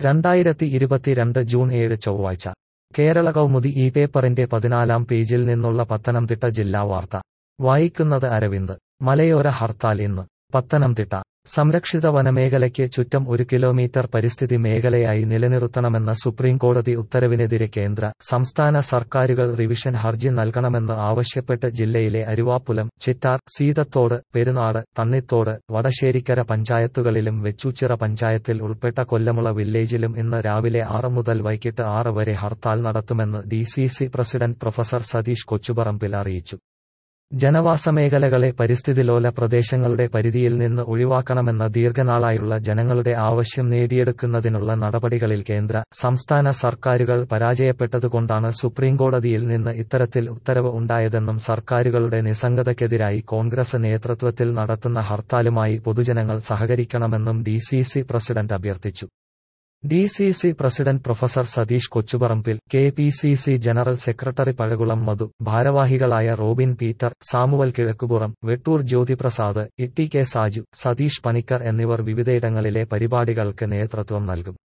രണ്ടായിരത്തി ഇരുപത്തിരണ്ട് ജൂൺ ഏഴ് ചൊവ്വാഴ്ച കേരള കൗമുദി ഈ പേപ്പറിന്റെ പതിനാലാം പേജിൽ നിന്നുള്ള പത്തനംതിട്ട ജില്ലാ വാർത്ത വായിക്കുന്നത് അരവിന്ദ് മലയോര ഹർത്താൽ ഇന്ന് പത്തനംതിട്ട സംരക്ഷിത വനമേഖലയ്ക്ക് ചുറ്റും ഒരു കിലോമീറ്റർ പരിസ്ഥിതി മേഖലയായി നിലനിർത്തണമെന്ന സുപ്രീം കോടതി ഉത്തരവിനെതിരെ കേന്ദ്ര സംസ്ഥാന സർക്കാരുകൾ റിവിഷൻ ഹർജി നൽകണമെന്ന് ആവശ്യപ്പെട്ട് ജില്ലയിലെ അരുവാപ്പുലം ചിറ്റാർ സീതത്തോട് പെരുനാട് തണ്ണിത്തോട് വടശ്ശേരിക്കര പഞ്ചായത്തുകളിലും വെച്ചൂച്ചിറ പഞ്ചായത്തിൽ ഉൾപ്പെട്ട കൊല്ലമുള വില്ലേജിലും ഇന്ന് രാവിലെ ആറ് മുതൽ വൈകിട്ട് ആറ് വരെ ഹർത്താൽ നടത്തുമെന്ന് D president professor Satheesh Kochuparambil അറിയിച്ചു ജനവാസ മേഖലകളെ പരിസ്ഥിതിലോല പ്രദേശങ്ങളുടെ പരിധിയിൽ നിന്ന് ഒഴിവാക്കണമെന്ന ദീർഘനാളായുള്ള ജനങ്ങളുടെ ആവശ്യം നേടിയെടുക്കുന്നതിനുള്ള നടപടികളിൽ കേന്ദ്ര സംസ്ഥാന സർക്കാരുകൾ പരാജയപ്പെട്ടതുകൊണ്ടാണ് സുപ്രീംകോടതിയിൽ നിന്ന് ഇത്തരത്തിൽ ഉത്തരവ് ഉണ്ടായതെന്നും സർക്കാരുകളുടെ നിസ്സംഗതയ്ക്കെതിരായി കോൺഗ്രസ് നേതൃത്വത്തിൽ നടത്തുന്ന ഹർത്താലുമായി പൊതുജനങ്ങൾ സഹകരിക്കണമെന്നും ഡി പ്രസിഡന്റ് അഭ്യർത്ഥിച്ചു D C C president professor Satheesh Kochuparambil K P C C general secretary Pazhakulam Madhu ഭാരവാഹികളായ Robin Peter Samuel Kizhakkupuram Vettoor Jyothiprasad E T K Saju Satheesh Panicker എന്നിവർ വിവിധയിടങ്ങളിലെ പരിപാടികൾക്ക് നേതൃത്വം നൽകും